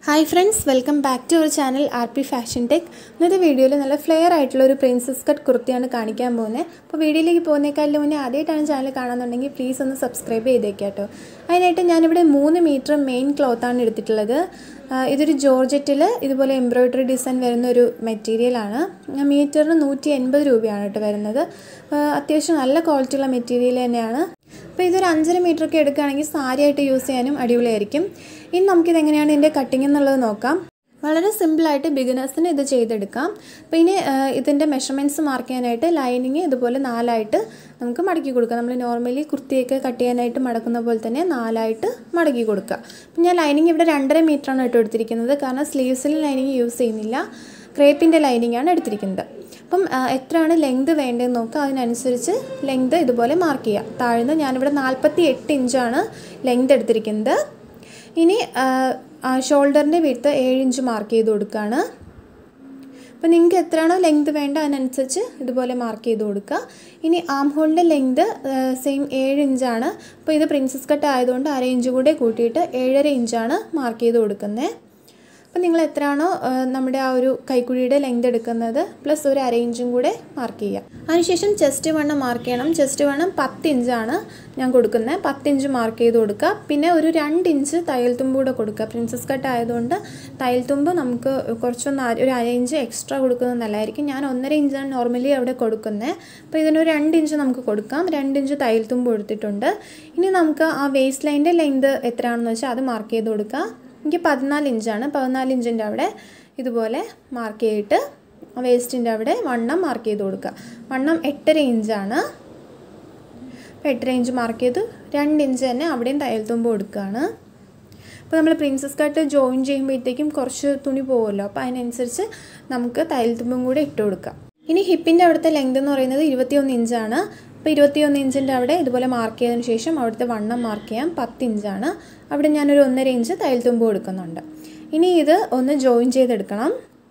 hi friends welcome back to our channel R P fashion tech ഇന്നത്തെ വീഡിയോയിൽ നല്ല flare ആയിട്ടുള്ള ഒരു പ്രിൻസസ് കട്ട് കുർത്തിയാണ് കാണിക്കാൻ പോകുന്നത് അപ്പോൾ വീഡിയോയിലേക്ക് പോകുന്നേക്കാളും മുന്നേ ആദ്യമായിട്ടാണ് ചാനൽ കാണുന്നുണ്ടെങ്കിൽ പ്ലീസ് ഒന്ന് സബ്സ്ക്രൈബ് ചെയ്തേക്കാം കേട്ടോ അതിനായിട്ട് ഞാനിവിടെ മൂന്ന് മീറ്റർ മെയിൻ ക്ലോത്താണ് എടുത്തിട്ടുള്ളത് ആ, ഇതൊരു ജോർജറ്റിൽ ഇതുപോലെ എംബ്രോയ്ഡറി ഡിസൈൻ വരുന്ന ഒരു മെറ്റീരിയലാണ് മീറ്ററിന് നൂറ്റി എൺപത് രൂപയാണ് കേട്ടോ വരുന്നത് ആ, അത്യാവശ്യം നല്ല ക്വാളിറ്റിയുള്ള മെറ്റീരിയൽ തന്നെയാണ് അപ്പോൾ ഇതൊരു അഞ്ചര മീറ്റർ ഒക്കെ എടുക്കുകയാണെങ്കിൽ സാരി ആയിട്ട് യൂസ് ചെയ്യാനും അടിപൊളിയായിരിക്കും ഇനി നമുക്കിത് എങ്ങനെയാണ് ഇതിൻ്റെ കട്ടിങ് എന്നുള്ളത് നോക്കാം വളരെ സിമ്പിളായിട്ട് ബിഗിനേഴ്സിന് ഇത് ചെയ്തെടുക്കാം അപ്പോൾ ഇനി ഇതിൻ്റെ മെഷർമെൻറ്റ്സ് മാർക്ക് ചെയ്യാനായിട്ട് ലൈനിങ് ഇതുപോലെ നാലായിട്ട് നമുക്ക് മടക്കി കൊടുക്കാം നമ്മൾ നോർമലി കുർത്തിയൊക്കെ കട്ട് ചെയ്യാനായിട്ട് മടക്കുന്ന പോലെ തന്നെ നാലായിട്ട് മടക്കി കൊടുക്കുക അപ്പം ഞാൻ ലൈനിങ് ഇവിടെ രണ്ടര മീറ്ററാണ് കേട്ടോ എടുത്തിരിക്കുന്നത് കാരണം സ്ലീവ്സിൽ ലൈനിങ് യൂസ് ചെയ്യുന്നില്ല ക്രേപ്പിൻ്റെ ലൈനിങ് ആണ് എടുത്തിരിക്കുന്നത് അപ്പം ആ, എത്രയാണ് ലെങ്ത് വേണ്ടതെന്ന് നോക്കുക അതിനനുസരിച്ച് ലെങ്ത് ഇതുപോലെ മാർക്ക് ചെയ്യുക താഴ്ന്ന് ഞാനിവിടെ നാൽപ്പത്തി എട്ട് ഇഞ്ചാണ് ലെങ്ത് എടുത്തിരിക്കുന്നത് ഇനി ഷോൾഡറിൻ്റെ വിട്ട് ഏഴ് ഇഞ്ച് മാർക്ക് ചെയ്ത് കൊടുക്കുകയാണ് അപ്പോൾ നിങ്ങൾക്ക് എത്രയാണോ ലെങ്ത് വേണ്ട അതിനനുസരിച്ച് ഇതുപോലെ മാർക്ക് ചെയ്ത് കൊടുക്കുക ഇനി ആം ഹോളിൻ്റെ ലെങ്ത് സെയിം ഏഴ് ഇഞ്ചാണ് അപ്പോൾ ഇത് പ്രിൻസസ് കട്ട് ആയതുകൊണ്ട് അര ഇഞ്ച് കൂടെ കൂട്ടിയിട്ട് ഏഴര ഇഞ്ചാണ് മാർക്ക് ചെയ്ത് കൊടുക്കുന്നത് അപ്പോൾ നിങ്ങൾ എത്രയാണോ ആ, നമ്മുടെ ആ ഒരു കൈക്കുഴിയുടെ ലെങ്ത് എടുക്കുന്നത് പ്ലസ് ഒരു അര ഇഞ്ചും കൂടെ മാർക്ക് ചെയ്യുക അതിനുശേഷം ചെസ്റ്റ് വണ്ണം മാർക്ക് ചെയ്യണം ചെസ്റ്റ് വണ്ണം പത്ത് ഇഞ്ചാണ് ഞാൻ കൊടുക്കുന്നത് പത്ത് ഇഞ്ച് മാർക്ക് ചെയ്ത് കൊടുക്കുക പിന്നെ ഒരു രണ്ട് ഇഞ്ച് തയ്യൽ തുമ്പ് കൂടെ കൊടുക്കുക പ്രിൻസസ് കട്ട് ആയതുകൊണ്ട് തയ്യൽ തുമ്പ് നമുക്ക് കുറച്ചൊന്ന് അര- ഒരു അര ഇഞ്ച് എക്സ്ട്രാ കൊടുക്കുന്നത് നല്ലതായിരിക്കും ഞാൻ ഒന്നര ഇഞ്ചാണ് നോർമലി അവിടെ കൊടുക്കുന്നത് അപ്പോൾ ഇതിനൊരു രണ്ട് ഇഞ്ച് നമുക്ക് കൊടുക്കാം രണ്ട് ഇഞ്ച് തയ്യൽ തുമ്പ് കൊടുത്തിട്ടുണ്ട് ഇനി നമുക്ക് ആ വേസ്റ്റ് ലൈൻ്റെ ലെങ്ത് എത്രയാണെന്ന് വെച്ചാൽ അത് മാർക്ക് ചെയ്ത് കൊടുക്കുക എനിക്ക് പതിനാല് ഇഞ്ചാണ് പതിനാല് ഇഞ്ചിൻ്റെ അവിടെ ഇതുപോലെ മാർക്ക് ചെയ്തിട്ട് വേസ്റ്റിൻ്റെ അവിടെ വണ്ണം മാർക്ക് ചെയ്ത് കൊടുക്കുക വണ്ണം എട്ടര ഇഞ്ചാണ് അപ്പോൾ എട്ടര ഇഞ്ച് മാർക്ക് ചെയ്ത് രണ്ട് ഇഞ്ച് തന്നെ അവിടെയും തയ്യൽ തുമ്പ് കൊടുക്കുകയാണ് അപ്പോൾ നമ്മൾ പ്രിൻസസ് കട്ട് ജോയിൻ ചെയ്യുമ്പോഴത്തേക്കും കുറച്ച് തുണി പോകുമല്ലോ അപ്പോൾ അതിനനുസരിച്ച് നമുക്ക് തയ്യൽ തുമ്പും കൂടെ ഇട്ട് കൊടുക്കാം ഇനി ഹിപ്പിൻ്റെ അവിടുത്തെ ലെങ്ത് എന്ന് പറയുന്നത് ഇരുപത്തിയൊന്ന് ഇഞ്ചാണ് അപ്പോൾ ഇരുപത്തിയൊന്ന് ഇഞ്ചിൻ്റെ അവിടെ ഇതുപോലെ മാർക്ക് ചെയ്തതിന് ശേഷം അവിടുത്തെ വണ്ണം മാർക്ക് ചെയ്യാം പത്ത് ഇഞ്ചാണ് അവിടെ ഞാനൊരു ഒന്നര ഇഞ്ച് തയ്യൽ തുമ്പ് കൊടുക്കുന്നുണ്ട് ഇനി ഇത് ഒന്ന് ജോയിൻ ചെയ്തെടുക്കണം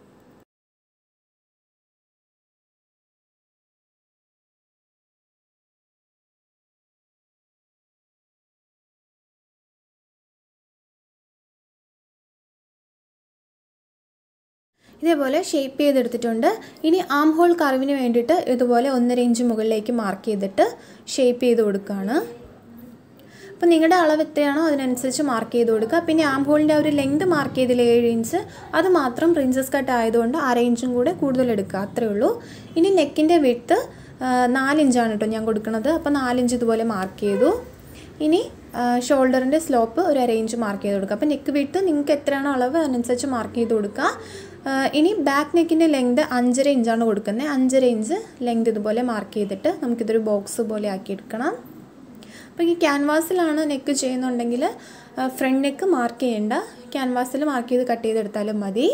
ഇതേപോലെ ഷേപ്പ് ചെയ്തെടുത്തിട്ടുണ്ട് ഇനി ആം ഹോൾ കർവിന് വേണ്ടിയിട്ട് ഇതുപോലെ ഒന്നര ഇഞ്ച് മുകളിലേക്ക് മാർക്ക് ചെയ്തിട്ട് ഷേപ്പ് ചെയ്ത് കൊടുക്കുകയാണ് അപ്പോൾ നിങ്ങളുടെ അളവ് എത്രയാണോ അതിനനുസരിച്ച് മാർക്ക് ചെയ്ത് കൊടുക്കുക പിന്നെ ആം ഹോളിൻ്റെ ആ ഒരു ലെങ്ത് മാർക്ക് ചെയ്തില്ല ഏഴ് ഇഞ്ച് അത് മാത്രം പ്രിൻസസ് കട്ട് ആയതുകൊണ്ട് അര ഇഞ്ചും കൂടെ കൂടുതൽ എടുക്കുക അത്രേ ഉള്ളൂ ഇനി നെക്കിൻ്റെ വിട്ട് നാലിഞ്ചാണ് കേട്ടോ ഞാൻ കൊടുക്കുന്നത് അപ്പോൾ നാലിഞ്ച് ഇതുപോലെ മാർക്ക് ചെയ്തു ഇനി ഷോൾഡറിൻ്റെ സ്ലോപ്പ് ഒരു അര ഇഞ്ച് മാർക്ക് ചെയ്ത് കൊടുക്കുക അപ്പോൾ നെക്ക് വിട്ട് നിങ്ങൾക്ക് എത്രയാണോ അളവ് അതിനനുസരിച്ച് മാർക്ക് ചെയ്ത് കൊടുക്കുക ആ, ഇനി ബാക്ക് നെക്കിൻ്റെ ലെങ്ത് അഞ്ചര ഇഞ്ചാണ് കൊടുക്കുന്നത് അഞ്ചര ഇഞ്ച് ലെങ്ത് ഇതുപോലെ മാർക്ക് ചെയ്തിട്ട് നമുക്കിതൊരു ബോക്സ് പോലെ ആക്കിയെടുക്കണം അപ്പോൾ ഈ ക്യാൻവാസിലാണ് നെക്ക് ചെയ്യുന്നുണ്ടെങ്കിൽ ഫ്രണ്ട് നെക്ക് മാർക്ക് ചെയ്യേണ്ട ക്യാൻവാസിൽ മാർക്ക് ചെയ്ത് കട്ട് ചെയ്തെടുത്താലും മതി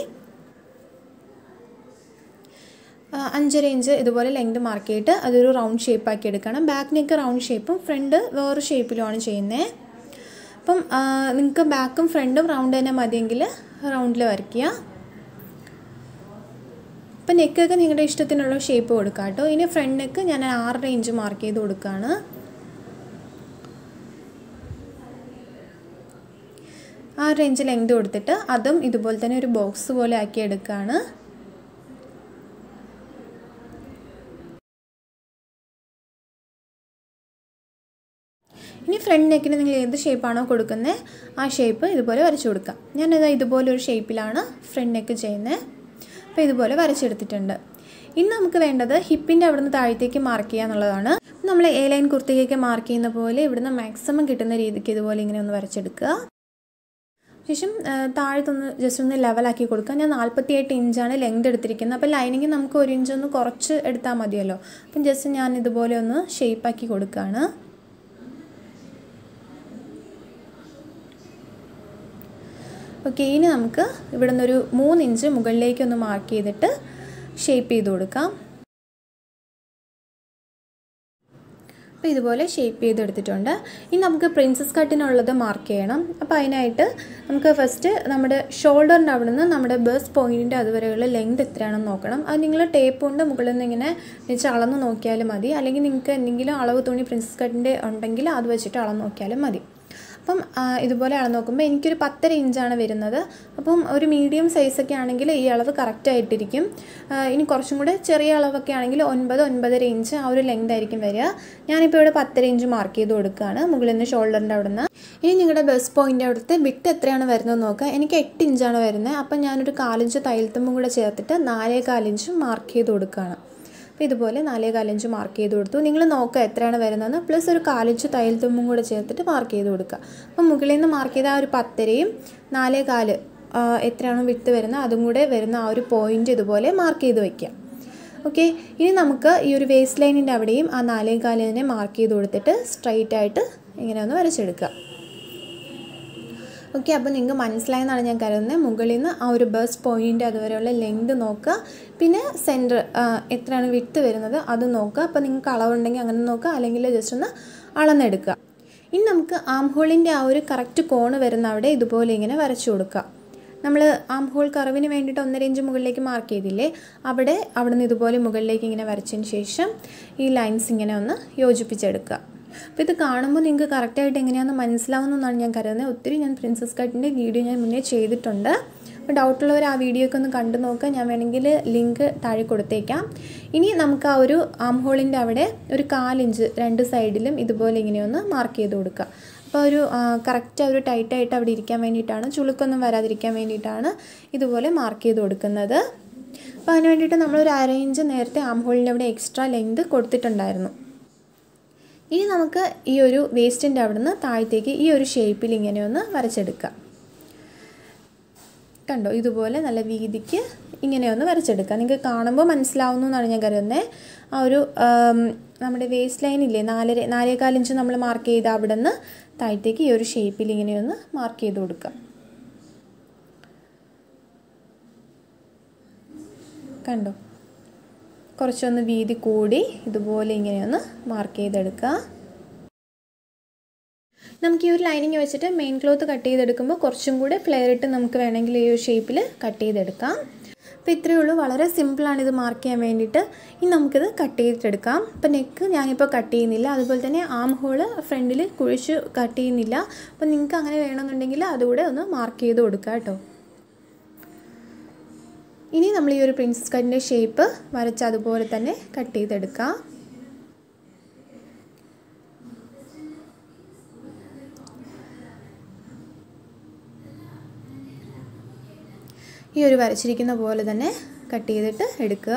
ആ, അഞ്ചര ഇഞ്ച് ഇതുപോലെ ലെങ്ത് മാർക്ക് ചെയ്തിട്ട് അതൊരു റൗണ്ട് ഷേപ്പ് ആക്കി എടുക്കണം ബാക്ക് നെക്ക് റൗണ്ട് ഷേപ്പും ഫ്രണ്ട് വേറൊരു ഷേപ്പിലുമാണ് ചെയ്യുന്നത് അപ്പം നിങ്ങൾക്ക് ബാക്കും ഫ്രണ്ടും റൗണ്ട് തന്നെ മതിയെങ്കിൽ റൗണ്ടിൽ വരയ്ക്കുക അപ്പം നെക്കൊക്കെ നിങ്ങളുടെ ഇഷ്ടത്തിനുള്ള ഷേപ്പ് കൊടുക്കുക കേട്ടോ ഇനി ഫ്രണ്ട് നെക്ക് ഞാൻ ആറര ഇഞ്ച് മാർക്ക് ചെയ്ത് കൊടുക്കുകയാണ് ആ റേഞ്ച് ലെങ്ത് കൊടുത്തിട്ട് അതും ഇതുപോലെ തന്നെ ഒരു ബോക്സ് പോലെ ആക്കി എടുക്കുകയാണ് ഇനി ഫ്രണ്ട് നെക്കിന് നിങ്ങൾ ഏത് ഷേപ്പാണോ കൊടുക്കുന്നത് ആ ഷേപ്പ് ഇതുപോലെ വരച്ചു കൊടുക്കാം ഞാനിത് ഇതുപോലെ ഒരു ഷേപ്പിലാണ് ഫ്രണ്ട് നെക്ക് ചെയ്യുന്നത് അപ്പോൾ ഇതുപോലെ വരച്ചെടുത്തിട്ടുണ്ട് ഇനി നമുക്ക് വേണ്ടത് ഹിപ്പിൻ്റെ അവിടുന്ന് താഴത്തേക്ക് മാർക്ക് ചെയ്യുക എന്നുള്ളതാണ് നമ്മൾ എ ലൈൻ കുർത്തികയൊക്കെ മാർക്ക് ചെയ്യുന്ന പോലെ ഇവിടുന്ന് മാക്സിമം കിട്ടുന്ന രീതിക്ക് ഇതുപോലെ ഇങ്ങനെ ഒന്ന് വരച്ചെടുക്കുക ശേഷം ആ, താഴത്തൊന്ന് ജസ്റ്റ് ഒന്ന് ലെവലാക്കി കൊടുക്കുക ഞാൻ നാൽപ്പത്തി എട്ട് ഇഞ്ചാണ് ലെങ്ത് എടുത്തിരിക്കുന്നത് അപ്പോൾ ലൈനിങ് നമുക്ക് ഒരു ഇഞ്ച് ഒന്ന് കുറച്ച് എടുത്താൽ മതിയല്ലോ അപ്പം ജസ്റ്റ് ഞാൻ ഇതുപോലെ ഒന്ന് ഷേപ്പാക്കി കൊടുക്കുകയാണ് ഓക്കെ ഇനി നമുക്ക് ഇവിടെ നിന്നൊരു മൂന്ന് ഇഞ്ച് മുകളിലേക്ക് ഒന്ന് മാർക്ക് ചെയ്തിട്ട് ഷേപ്പ് ചെയ്ത് കൊടുക്കാം അപ്പോൾ ഇതുപോലെ ഷേപ്പ് ചെയ്തെടുത്തിട്ടുണ്ട് ഇനി നമുക്ക് പ്രിൻസസ് കട്ടിനുള്ളത് മാർക്ക് ചെയ്യണം അപ്പോൾ അതിനായിട്ട് നമുക്ക് ഫസ്റ്റ് നമ്മുടെ ഷോൾഡറിൻ്റെ അവിടെ നിന്ന് നമ്മുടെ ബസ് പോയിൻറ്റിൻ്റെ അതുവരെയുള്ള ലെങ്ത് എത്രയാണെന്ന് നോക്കണം അത് നിങ്ങൾ ടേപ്പ് കൊണ്ട് മുകളിൽ നിന്ന് ഇങ്ങനെ വെച്ച് അളന്ന് നോക്കിയാലും മതി അല്ലെങ്കിൽ നിങ്ങൾക്ക് എന്തെങ്കിലും അളവ് തുണി പ്രിൻസസ് കട്ടിൻ്റെ ഉണ്ടെങ്കിൽ അത് വെച്ചിട്ട് അളന്ന് നോക്കിയാലും മതി അപ്പം ഇതുപോലെ അളന്ന് നോക്കുമ്പോൾ എനിക്കൊരു പത്തര ഇഞ്ചാണ് വരുന്നത് അപ്പം ഒരു മീഡിയം സൈസൊക്കെ ആണെങ്കിൽ ഈ അളവ് കറക്റ്റായിട്ടിരിക്കും ഇനി കുറച്ചും കൂടെ ചെറിയ അളവൊക്കെ ആണെങ്കിൽ ഒൻപത് ഒൻപതര ഇഞ്ച് ആ ഒരു ലെങ്ത് ആയിരിക്കും വരിക ഞാനിപ്പോൾ ഇവിടെ പത്തര ഇഞ്ച് മാർക്ക് ചെയ്ത് കൊടുക്കുകയാണ് മുകളിൽ നിന്ന് ഷോൾഡറിൻ്റെ അവിടെ നിന്ന് ഇനി നിങ്ങളുടെ ബസ് പോയിൻ്റ് അവിടുത്തെ വിട്ട് എത്രയാണ് വരുന്നത് നോക്കുക എനിക്ക് എട്ട് ഇഞ്ചാണ് വരുന്നത് അപ്പം ഞാനൊരു കാലിഞ്ച് തയ്യൽത്തുമ്പും കൂടെ ചേർത്തിട്ട് നാലേ കാലിഞ്ച് മാർക്ക് ചെയ്ത് കൊടുക്കുകയാണ് അപ്പോൾ ഇതുപോലെ നാലേ കാലിഞ്ച് മാർക്ക് ചെയ്ത് കൊടുത്തു നിങ്ങൾ നോക്കുക എത്രയാണ് വരുന്നതെന്ന് പ്ലസ് ഒരു കാലിഞ്ച് തയ്യൽ തുമ്പും കൂടെ ചേർത്തിട്ട് മാർക്ക് ചെയ്ത് കൊടുക്കുക അപ്പം മുകളിൽ നിന്ന് മാർക്ക് ചെയ്ത ആ ഒരു പത്തരയും നാലേ കാല് എത്രയാണോ വിട്ട് വരുന്നത് അതും കൂടെ വരുന്ന ആ ഒരു പോയിൻ്റ് ഇതുപോലെ മാർക്ക് ചെയ്ത് വയ്ക്കുക ഓക്കെ ഇനി നമുക്ക് ഈ ഒരു വേസ്റ്റ് ലൈനിൻ്റെ അവിടെയും ആ നാലേ കാലിനെ മാർക്ക് ചെയ്ത് കൊടുത്തിട്ട് സ്ട്രൈറ്റ് ആയിട്ട് ഇങ്ങനെ ഒന്ന് വരച്ചെടുക്കുക ഓക്കെ അപ്പോൾ നിങ്ങൾക്ക് മനസ്സിലായെന്നാണ് ഞാൻ കരുതുന്നത് മുകളിൽ നിന്ന് ആ ഒരു ബസ് പോയിൻ്റ് അതുവരെയുള്ള ലെങ്ത് നോക്കുക പിന്നെ സെൻറ്റർ എത്രയാണ് വിട്ട് വരുന്നത് അത് നോക്കുക അപ്പോൾ നിങ്ങൾക്ക് അളവുണ്ടെങ്കിൽ അങ്ങനെ നോക്കുക അല്ലെങ്കിൽ ജസ്റ്റ് ഒന്ന് അളന്നെടുക്കുക ഇനി നമുക്ക് ആം ഹോളിൻ്റെ ആ ഒരു കറക്റ്റ് കോണ് വരുന്ന അവിടെ ഇതുപോലെ ഇങ്ങനെ വരച്ചു കൊടുക്കുക നമ്മൾ ആം ഹോൾ കറവിന് വേണ്ടിയിട്ട് ഒന്നര ഇഞ്ച് മുകളിലേക്ക് മാർക്ക് ചെയ്തില്ലേ അവിടെ അവിടെ നിന്ന് ഇതുപോലെ മുകളിലേക്ക് ഇങ്ങനെ വരച്ചതിന് ശേഷം ഈ ലൈൻസ് ഇങ്ങനെ ഒന്ന് യോജിപ്പിച്ചെടുക്കുക അപ്പോൾ ഇത് കാണുമ്പോൾ നിങ്ങൾക്ക് കറക്റ്റായിട്ട് എങ്ങനെയാണെന്ന് മനസ്സിലാവുന്നതെന്നാണ് ഞാൻ കരുതുന്നത് ഒത്തിരി ഞാൻ പ്രിൻസസ് കട്ടിൻ്റെ വീഡിയോ ഞാൻ മുന്നേ ചെയ്തിട്ടുണ്ട് അപ്പോൾ ഡൗട്ടുള്ളവർ ആ വീഡിയോ ഒക്കെ ഒന്ന് കണ്ടു നോക്കുക ഞാൻ വേണമെങ്കിൽ ലിങ്ക് താഴെ കൊടുത്തേക്കാം ഇനി നമുക്ക് ആ ഒരു ആം ഹോളിൻ്റെ അവിടെ ഒരു കാലിഞ്ച് രണ്ട് സൈഡിലും ഇതുപോലെ ഇങ്ങനെയൊന്ന് മാർക്ക് ചെയ്ത് കൊടുക്കുക അപ്പോൾ ഒരു കറക്റ്റ് ഒരു ടൈറ്റായിട്ട് അവിടെ ഇരിക്കാൻ വേണ്ടിയിട്ടാണ് ചുളുക്കൊന്നും വരാതിരിക്കാൻ വേണ്ടിയിട്ടാണ് ഇതുപോലെ മാർക്ക് ചെയ്ത് കൊടുക്കുന്നത് അപ്പോൾ അതിന് വേണ്ടിയിട്ട് നമ്മളൊരു അര ഇഞ്ച് നേരത്തെ ആം ഹോളിൻ്റെ അവിടെ എക്സ്ട്രാ ലെങ്ത് കൊടുത്തിട്ടുണ്ടായിരുന്നു ഇനി നമുക്ക് ഈ ഒരു വേസ്റ്റിൻ്റെ അവിടുന്ന് താഴത്തേക്ക് ഈ ഒരു ഷേപ്പിൽ ഇങ്ങനെ ഒന്ന് വരച്ചെടുക്കാം കണ്ടോ ഇതുപോലെ നല്ല വീതിക്ക് ഇങ്ങനെ ഒന്ന് വരച്ചെടുക്കുക നിങ്ങൾക്ക് കാണുമ്പോൾ മനസ്സിലാവുന്നു എന്നാണ് ഞാൻ കരുതുന്നത് ആ ഒരു നമ്മുടെ വേസ്റ്റ് ലൈൻ ഇല്ലേ നാലര നാലേകാലിഞ്ച് നമ്മൾ മാർക്ക് ചെയ്ത അവിടെ നിന്ന് താഴത്തേക്ക് ഈ ഒരു ഷേപ്പിൽ ഇങ്ങനെ ഒന്ന് മാർക്ക് ചെയ്ത് കൊടുക്കുക കണ്ടോ കുറച്ചൊന്ന് വീതി കൂടി ഇതുപോലെ ഇങ്ങനെയൊന്ന് മാർക്ക് ചെയ്തെടുക്കുക നമുക്ക് ഈ ഒരു ലൈനിങ് വെച്ചിട്ട് മെയിൻ ക്ലോത്ത് കട്ട് ചെയ്തെടുക്കുമ്പോൾ കുറച്ചും കൂടെ ഫ്ലെയർ ഇട്ട് നമുക്ക് വേണമെങ്കിൽ ഈ ഒരു ഷേപ്പിൽ കട്ട് ചെയ്തെടുക്കാം അപ്പോൾ ഇത്രയേ ഉള്ളൂ വളരെ സിമ്പിളാണ് ഇത് മാർക്ക് ചെയ്യാൻ വേണ്ടിയിട്ട് ഇനി നമുക്കിത് കട്ട് ചെയ്തിട്ടെടുക്കാം അപ്പോൾ നെക്ക് ഞാനിപ്പോൾ കട്ട് ചെയ്യുന്നില്ല അതുപോലെ തന്നെ ആം ഹോള് ഫ്രണ്ടിൽ കുഴിച്ച് കട്ട് ചെയ്യുന്നില്ല അപ്പോൾ നിങ്ങൾക്ക് അങ്ങനെ വേണമെന്നുണ്ടെങ്കിൽ അതുകൂടെ ഒന്ന് മാർക്ക് ചെയ്ത് കൊടുക്കുക കേട്ടോ ഇനി നമ്മൾ ഈ ഒരു പ്രിൻസസ് കട്ടിൻ്റെ ഷേപ്പ് വരച്ച് അതുപോലെ തന്നെ കട്ട് ചെയ്തെടുക്കാം ഈ ഒരു വരച്ചിരിക്കുന്ന പോലെ തന്നെ കട്ട് ചെയ്തിട്ട് എടുക്കുക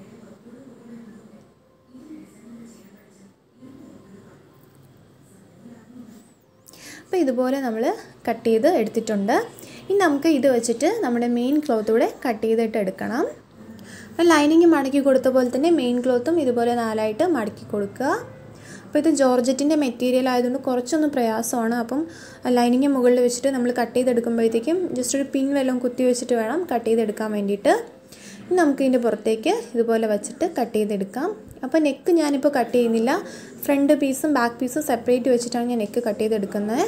അപ്പോൾ ഇതുപോലെ നമ്മൾ കട്ട് ചെയ്ത് എടുത്തിട്ടുണ്ട് ഇനി നമുക്ക് ഇത് വെച്ചിട്ട് നമ്മുടെ മെയിൻ ക്ലോത്ത് കൂടെ കട്ട് ചെയ്തിട്ട് എടുക്കണം അപ്പോൾ ലൈനിങ് മടക്കി കൊടുത്ത പോലെ തന്നെ മെയിൻ ക്ലോത്തും ഇതുപോലെ നാലായിട്ട് മടക്കി കൊടുക്കുക അപ്പോൾ ഇത് ജോർജറ്റിൻ്റെ മെറ്റീരിയൽ ആയതുകൊണ്ട് കുറച്ചൊന്ന് പ്രയാസമാണ് അപ്പം ലൈനിങ് മുകളിൽ വെച്ചിട്ട് നമ്മൾ കട്ട് ചെയ്തെടുക്കുമ്പോഴത്തേക്കും ജസ്റ്റ് ഒരു പിൻ വല്ലതും കുത്തി വെച്ചിട്ട് വേണം കട്ട് ചെയ്തെടുക്കാൻ വേണ്ടിയിട്ട് ഇനി നമുക്ക് ഇതിൻ്റെ പുറത്തേക്ക് ഇതുപോലെ വെച്ചിട്ട് കട്ട് ചെയ്തെടുക്കാം അപ്പോൾ നെക്ക് ഞാനിപ്പോൾ കട്ട് ചെയ്യുന്നില്ല ഫ്രണ്ട് പീസും ബാക്ക് പീസും സെപ്പറേറ്റ് വെച്ചിട്ടാണ് ഞാൻ നെക്ക് കട്ട് ചെയ്തെടുക്കുന്നത്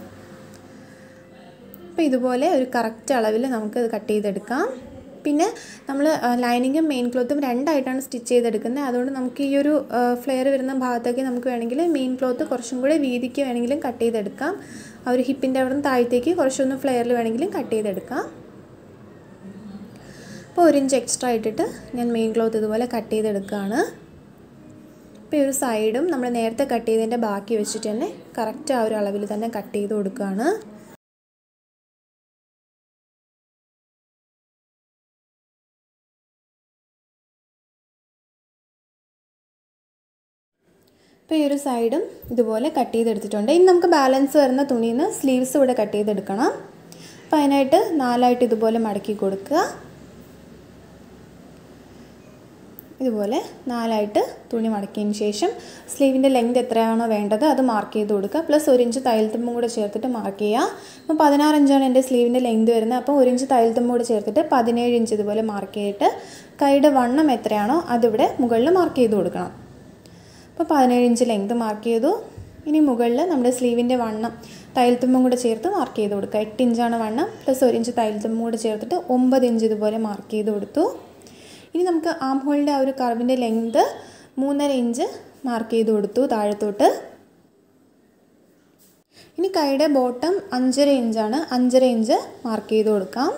അപ്പോൾ ഇതുപോലെ ഒരു കറക്റ്റ് അളവിൽ നമുക്ക് കട്ട് ചെയ്തെടുക്കാം പിന്നെ നമ്മൾ ലൈനിങ്ങും മെയിൻ ക്ലോത്തും രണ്ടായിട്ടാണ് സ്റ്റിച്ച് ചെയ്തെടുക്കുന്നത് അതുകൊണ്ട് നമുക്ക് ഈ ഒരു ഫ്ലെയർ വരുന്ന ഭാഗത്തേക്ക് നമുക്ക് വേണമെങ്കിൽ മെയിൻ ക്ലോത്ത് കുറച്ചും കൂടെ വീതിക്ക് വേണമെങ്കിലും കട്ട് ചെയ്തെടുക്കാം ആ ഒരു ഹിപ്പിൻ്റെ അവിടെ നിന്ന് താഴത്തേക്ക് കുറച്ചൊന്ന് ഫ്ലെയറിൽ വേണമെങ്കിലും കട്ട് ചെയ്തെടുക്കാം അപ്പോൾ ഒരു ഇഞ്ച് എക്സ്ട്രാ ഇട്ടിട്ട് ഞാൻ മെയിൻ ക്ലോത്ത് ഇതുപോലെ കട്ട് ചെയ്തെടുക്കുകയാണ് അപ്പോൾ ഈ ഒരു സൈഡും നമ്മൾ നേരത്തെ കട്ട് ചെയ്തതിൻ്റെ ബാക്കി വെച്ചിട്ട് തന്നെ കറക്റ്റ് ആ ഒരു അളവിൽ തന്നെ കട്ട് ചെയ്ത് കൊടുക്കുകയാണ് ഇപ്പോൾ ഈ ഒരു സൈഡും ഇതുപോലെ കട്ട് ചെയ്തെടുത്തിട്ടുണ്ട് ഇനി നമുക്ക് ബാലൻസ് വരുന്ന തുണിയിൽ നിന്ന് സ്ലീവ്സ് ഇവിടെ കട്ട് ചെയ്തെടുക്കണം അപ്പോൾ അതിനായിട്ട് നാലായിട്ട് ഇതുപോലെ മടക്കി കൊടുക്കുക ഇതുപോലെ നാലായിട്ട് തുണി മടക്കിയതിന് ശേഷം സ്ലീവിൻ്റെ ലെങ്ത് എത്രയാണോ വേണ്ടത് അത് മാർക്ക് ചെയ്ത് കൊടുക്കുക പ്ലസ് ഒരു ഇഞ്ച് തയ്യൽത്തുമ്പും കൂടെ ചേർത്തിട്ട് മാർക്ക് ചെയ്യുക അപ്പോൾ പതിനാറ് ഇഞ്ചാണ് എൻ്റെ സ്ലീവിൻ്റെ ലെങ്ത് വരുന്നത് അപ്പോൾ ഒരു ഇഞ്ച് തയ്യൽത്തുമ്പും കൂടെ ചേർത്തിട്ട് പതിനേഴ് ഇഞ്ച് ഇതുപോലെ മാർക്ക് ചെയ്തിട്ട് കൈയുടെ വണ്ണം എത്രയാണോ അതിവിടെ മുകളിൽ മാർക്ക് ചെയ്ത് കൊടുക്കണം അപ്പോൾ പതിനേഴ് ഇഞ്ച് ലെങ്ത് മാർക്ക് ചെയ്തു ഇനി മുകളിൽ നമ്മുടെ സ്ലീവിൻ്റെ വണ്ണം തയ്യൽത്തുമ്പും കൂടെ ചേർത്ത് മാർക്ക് ചെയ്ത് കൊടുക്കുക എട്ട് ഇഞ്ചാണ് വണ്ണം പ്ലസ് ഒരു ഇഞ്ച് തയ്യൽത്തുമ്പും കൂടെ ചേർത്തിട്ട് ഒമ്പത് ഇഞ്ച് ഇതുപോലെ മാർക്ക് ചെയ്ത് കൊടുത്തു ഇനി നമുക്ക് ആം ഹോളിൻ്റെ ആ ഒരു കർവിൻ്റെ ലെങ്ത് മൂന്നര ഇഞ്ച് മാർക്ക് ചെയ്ത് കൊടുത്തു താഴത്തോട്ട് ഇനി കൈയുടെ ബോട്ടം അഞ്ചര ഇഞ്ചാണ് അഞ്ചര ഇഞ്ച് മാർക്ക് ചെയ്ത് കൊടുക്കാം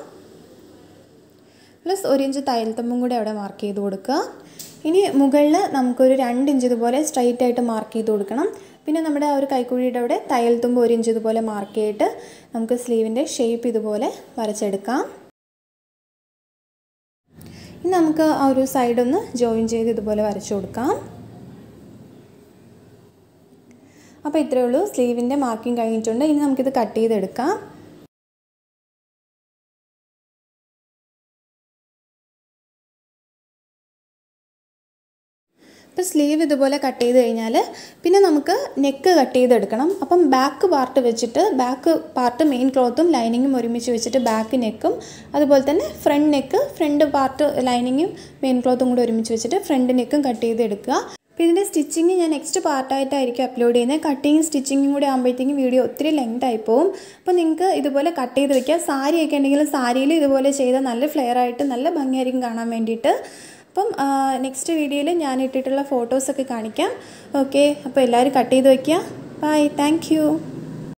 പ്ലസ് ഒരു ഇഞ്ച് തയ്യൽത്തമ്പും കൂടി അവിടെ മാർക്ക് ചെയ്ത് കൊടുക്കുക ഇനി മുകളിൽ നമുക്കൊരു രണ്ട് ഇഞ്ച് ഇതുപോലെ സ്ട്രൈറ്റ് ആയിട്ട് മാർക്ക് ചെയ്ത് കൊടുക്കണം പിന്നെ നമ്മുടെ ആ ഒരു കൈക്കുഴിയുടെ അവിടെ തയ്യൽത്തുമ്പ് ഒരു ഇഞ്ച് ഇതുപോലെ മാർക്ക് ചെയ്തിട്ട് നമുക്ക് സ്ലീവിൻ്റെ ഷേപ്പ് ഇതുപോലെ വരച്ചെടുക്കാം ഇനി നമുക്ക് ആ ഒരു സൈഡൊന്ന് ജോയിൻ ചെയ്ത് ഇതുപോലെ വരച്ചു കൊടുക്കാം അപ്പോൾ ഇത്രയേ ഉള്ളൂ സ്ലീവിൻ്റെ മാർക്കിംഗ് കഴിഞ്ഞിട്ടുണ്ട് ഇനി നമുക്കിത് കട്ട് ചെയ്തെടുക്കാം ഇപ്പോൾ സ്ലീവ് ഇതുപോലെ കട്ട് ചെയ്ത് കഴിഞ്ഞാൽ പിന്നെ നമുക്ക് നെക്ക് കട്ട് ചെയ്തെടുക്കണം അപ്പം ബാക്ക് പാർട്ട് വെച്ചിട്ട് ബാക്ക് പാർട്ട് മെയിൻ ക്ലോത്തും ലൈനിങ്ങും ഒരുമിച്ച് വെച്ചിട്ട് ബാക്ക് നെക്കും അതുപോലെ തന്നെ ഫ്രണ്ട് നെക്ക് ഫ്രണ്ട് പാർട്ട് ലൈനിങ്ങും മെയിൻ ക്ലോത്തും കൂടി ഒരുമിച്ച് വെച്ചിട്ട് ഫ്രണ്ട് നെക്കും കട്ട് ചെയ്തെടുക്കുക അപ്പോൾ ഇതിൻ്റെ സ്റ്റിച്ചിങ് ഞാൻ നെക്സ്റ്റ് പാർട്ടായിട്ടായിരിക്കും അപ്ലോഡ് ചെയ്യുന്നത് കട്ടിങ് സ്റ്റിച്ചിങ്ങും കൂടി ആകുമ്പോഴത്തേക്കും വീഡിയോ ഒത്തിരി ലെങ്ത് ആയി പോകും അപ്പോൾ നിങ്ങൾക്ക് ഇതുപോലെ കട്ട് ചെയ്ത് വെക്കുക സാരിയൊക്കെ ഉണ്ടെങ്കിൽ സാരിയിൽ ഇതുപോലെ ചെയ്താൽ നല്ല ഫ്ലെയർ ആയിട്ട് നല്ല ഭംഗിയായിരിക്കും കാണാൻ വേണ്ടിയിട്ട് അപ്പം നെക്സ്റ്റ് വീഡിയോയിൽ ഞാൻ ഇട്ടിട്ടുള്ള ഫോട്ടോസൊക്കെ കാണിക്കാം ഓക്കെ അപ്പോൾ എല്ലാവരും കട്ട് ചെയ്ത് വയ്ക്കുക ബൈ താങ്ക്